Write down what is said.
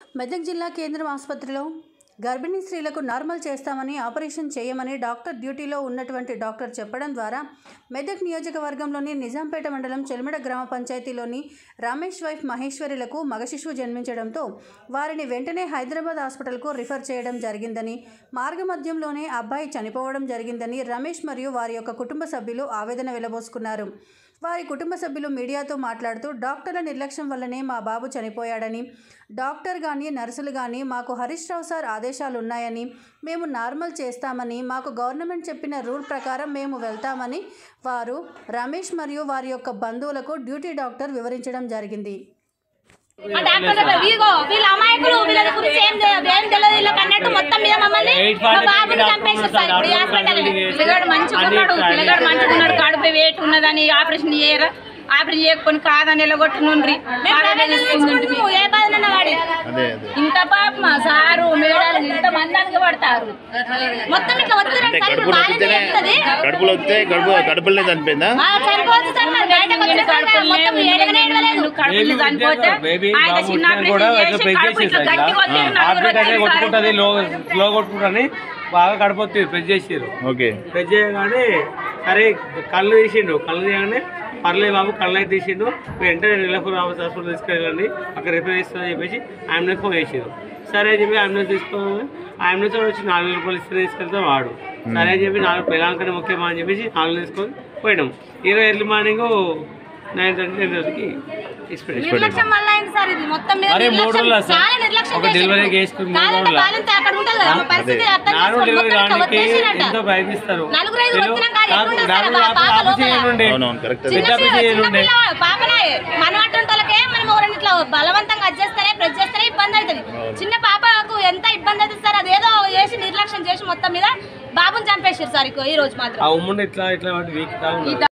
మెదక్ జిల్లా కేంద్రం ఆసుపత్రిలో గర్భిణీ స్త్రీలకు నార్మల్ చేస్తామని ఆపరేషన్ చేయమని డాక్టర్ డ్యూటీలో ఉన్నటువంటి డాక్టర్ చెప్పడం ద్వారా మెదక్ నియోజకవర్గంలోని నిజాంపేట మండలం చెల్మెడ గ్రామ పంచాయతీలోని రమేష్ వైఫ్ మహేశ్వరులకు మగ శిశువు జన్మించడంతో వారిని వెంటనే హైదరాబాద్ హాస్పిటల్కు రిఫర్ చేయడం జరిగిందని మార్గమధ్యంలోనే అబ్బాయి చనిపోవడం జరిగిందని రమేష్ మరియు వారి యొక్క కుటుంబ సభ్యులు ఆవేదన వెలబోసుకున్నారు వారి కుటుంబ సభ్యులు మీడియాతో మాట్లాడుతూ డాక్టర్ల నిర్లక్ష్యం వల్లనే మా బాబు చనిపోయాడని డాక్టర్ కానీ నర్సులు కానీ మాకు హరీష్ రావు సార్ ఆదేశాలు ఉన్నాయని మేము నార్మల్ చేస్తామని మాకు గవర్నమెంట్ చెప్పిన రూల్ ప్రకారం మేము వెళ్తామని వారు రమేష్ మరియు వారి యొక్క బంధువులకు డ్యూటీ డాక్టర్ వివరించడం జరిగింది ఆ డాక్టర్ దగ్గర వీగో వీళ్ళ అమాయకులు వీళ్ళ గురించి ఏం తెలియదు ఏం తెలియదు వీళ్ళకి అన్నట్టు మొత్తం మీద మమ్మల్ని మా బాబుని చంపేసారు సార్ ఇప్పుడు ఈ హాస్పిటల్ పిల్లగాడు మంచిగా ఉన్నాడు పిల్లగాడు మంచిగా ఉన్నాడు కడుపు వేట్ ఉన్నదని ఆపరేషన్ చేయరా ఆపరేషన్ చేయకపోని కాదని ఎలగొట్టునుండ్రి ఏ బాధనన్నా వాడి అదే అదే ఇంత పాప మా సారు మేడాలు ఇంత మందానికి పడతారు మొత్తం ఇట్లా అంటే వస్తుంది కడుపులో వస్తే కడుపులో వస్తే కడుపు కడుపులోనే చనిపోయిందా చనిపోవచ్చు సార్ మరి బయటకు వచ్చిన తర్వాత మొత్తం ఏడగనే ఏడవలేదు కడుపులో చనిపోతే బేబీ ఆయన బాబు చిన్న పుట్టినా కూడా ఆపరేషన్ ఇట్లా చేసి ప్రెస్ కడుపు ఇట్లా చేసేసారు గట్టి కొట్టేసి హార్ట్ నలుగురు బీట్ అనేది వచ్చేసారు. కొట్టుకుంటుంది లో లో కొట్టుకుంటుంది బాగా కడుపుతుంది ప్రెస్ చేసారు ఓకే ప్రెస్ చేయగానే సరే కళ్ళు తీసిండు కళ్ళు తీయగానే పర్లేదు బాబు కళ్ళు అయితే తీసిండు వెంటనే నిలపూర్ హాస్పిటల్ తీసుకెళ్ళండి అక్కడ రిఫర్ చేస్తుందని చెప్పేసి అంబులెన్స్ ఫోన్ చేసారు సరే అని చెప్పి అంబులెన్స్ తీసుకోవాలి అంబులెన్స్ వాడు వచ్చి నాలుగు వేల రూపాయలు ఇస్తే తీసుకెళ్తాం వాడు సరే అని చెప్పి నాలుగు పిల్లలకనే ముఖ్యమా అని చెప్పేసి నాలుగు తీసుకొని పోయినాం ఈరోజు early morning nine thirty ten థర్టీకి ఎక్స్పెక్ట్ నిర్లక్ష్యం వల్ల అయింది సార్ ఇది మొత్తం మీద మరి మూడు నిర్లక్ష్యం, రోజులా సార్? చాలా నిర్లక్ష్యం ఒక చేసిండ్రు. డెలివరీ చేసుకుని మూడు కాదంటే రోజులా? బాలంతా అక్కడ ఉంటుంది కదా మా పరిస్థితి అర్థం నాలుగు చేసుకోండి. డెలివరీ మొత్తం ఇట్లా కావడానికి వదిలేసిరట. ఎంతో ప్రయత్నిస్తారు నలుగురు ఐదుగురు వీళ్ళు వచ్చినాక ఎట్లుంటుంది సార్ డాక్టర్ ఆ పాప ఆపరేషన్ లోపల? చేయనుండే. అవునవును కరెక్ట్ చిన్న పెద్ద పిల్ల- ఆపరేషన్ చిన్న చేయనుండే. పిల్ల పాపనే మన అటువంటి మనం ఎవరైనా ఇట్లా బలవంతంగా అడ్జేస్తేనే ప్రెస్ చేస్తేనే ఇబ్బంది అవుతుంది చిన్న పాపకు ఎంత ఇబ్బంది అవుతుంది సార్ అదేదో చేసి నిర్లక్ష్యం చేసి మొత్తం మీద బాబుని చంపేసారు సార్ ఇక ఈ రోజు మాత్రం ఆ ఉమ్మని ఇట్లా ఇట్లా వీక్ ఈ